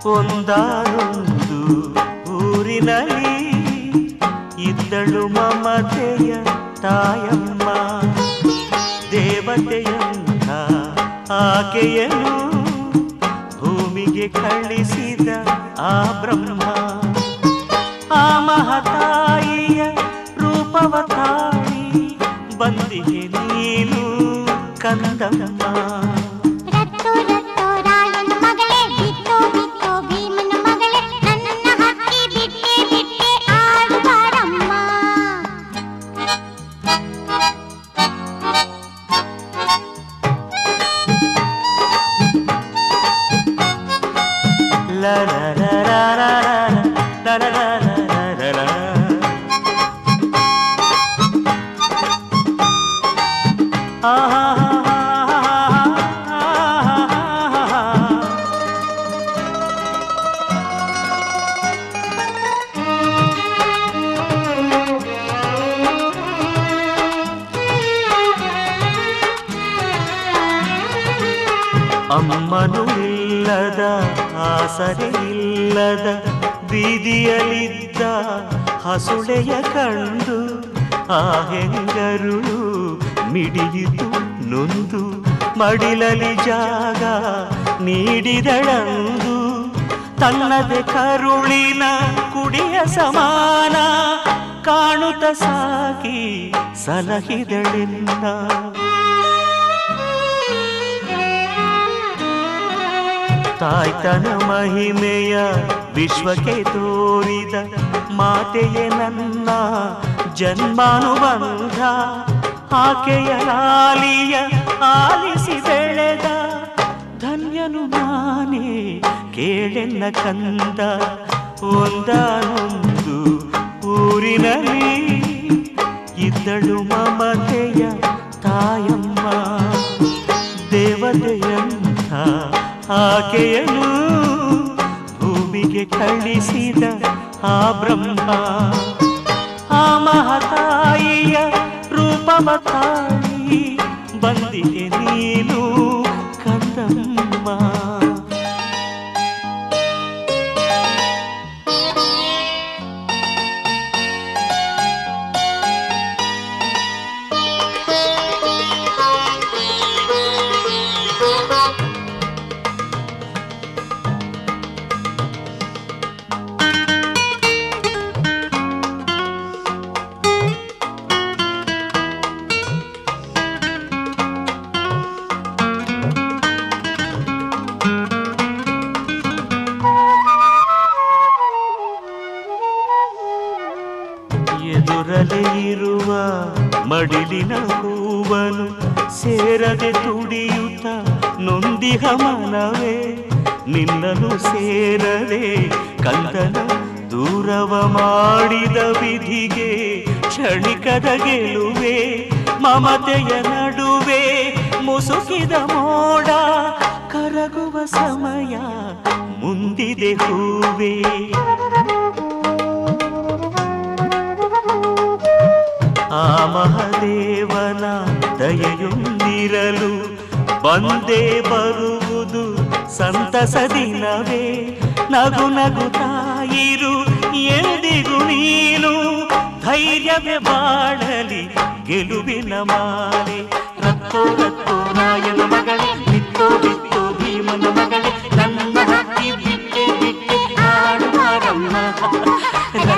ಒಂದಾನೊಂದು ಊರಿನಲ್ಲಿ ಇದ್ದಳು ಮಮತೆಯ ತಾಯಮ್ಮ ದೇವತೆಯಂಥ ಆಕೆಯನು ಭೂಮಿಗೆ ಕಳಿಸಿದ ಆ ಬ್ರಹ್ಮ ಆ ಮಹತಾಯಿಯ ರೂಪವ ತಾಳಿ ಬಂದಿಗೆ ನೀನು ಕಂದಮ್ಮ ರತ್ತು ರತ್ತು ರಾಯನ ಮಗಳೇ ಬಿತ್ತು ಬಿತ್ತು ಭೀಮನ ಮಗಳೇ ನನ್ನ ಹಕ್ಕಿ ಬಿಟ್ಟೆ ಬಿಟ್ಟೆ ಆಡುವಾರಮ್ಮ La la la la la la la la la la la la ಅಮ್ಮನು ಇಲ್ಲದ ಆಸರೆ ಇಲ್ಲದ ಬೀದಿಯಲಿದ್ದ ಹಸುಳೆಯ ಕಂಡು ಆ ಹೆಂಗರುಳು ಮಿಡಿಯಿತು ನೊಂದು ಮಡಿಲಲಿ ಜಾಗ ನೀಡಿದಳಂದು ತನ್ನದೆ ಕರುಳಿನ ಕುಡಿಯ ಸಮಾನ ಕಾಣುತ್ತ ಸಾಗಿ ಸಲಹಿದಳೆನ್ನ ತಾಯ್ತನ ಮಹಿಮೆಯ ವಿಶ್ವಕ್ಕೆ ತೋರಿದ ಮಾತೆಯೇ ನನ್ನ ಜನ್ಮಾನುಬಂಧ ಆಕೆಯ ಲಾಲಿಯ ಆಲಿಸಿ ಬೆಳೆದ ಧನ್ಯನು ನಾನೇ ಕೇಳೆನ್ನ ಕಂದ ಒಂದಾನೊಂದು ಊರಿನಲ್ಲಿ ಇದ್ದಳು ಮಮತೆಯ ತಾಯಮ್ಮ ದೇವತೆಯಂಥ ಆಕೆಯನು ಭೂಮಿಗೆ ಕಳಿಸಿದ ಆ ಬ್ರಹ್ಮ ಆ ಮಹತಾಯಿಯ ರೂಪವ ತಾಳಿ ಬಂದಿಗೆ ನೀನು ಕಂದಮ್ಮ ಎದುರಲೆ ಇರುವ ಮಡಿಲಿನ ಹೂವನು ಸೇರದೆ ತುಡಿಯುತ್ತ ನೊಂದಿಹ ಮನವೇ ನಿನ್ನನು ಸೇರದೆ ಕಂದನ ದೂರವ ಮಾಡಿದ ವಿಧಿಗೆ ಕ್ಷಣಿಕದ ಗೆಲುವೆ ಮಮತೆಯ ನಡುವೆ ಮುಸುಕಿದ ಮೋಡ ಕರಗುವ ಸಮಯ ಮುಂದಿದೆ ಹೂವೇ ಆ ಮಹದೇವನ ದಯೆಯೊಂದಿರಲು ಬಂದೇ ಬರುವುದು ಸಂತಸ ದಿನವೇ ನಗು ನಗುತ್ತಾಯಿರು ಎಂದಿಗೂ ನೀನು ಧೈರ್ಯವೇ ಬಾಳಲಿ ಗೆಲುವಿನ ಮಾಲೆ ರತ್ತೋ ರತ್ತೋ ನಾಯನ ಮಗಳೇ ಬಿತ್ತೋ ಬಿತ್ತೋ ಭೀಮನ ಮಗಳೇ ನನ್ನ ಹಕ್ಕಿ ಬಿಟ್ಟೆ ಬಿಟ್ಟೆ ಆಡುವಾರಮ್ಮ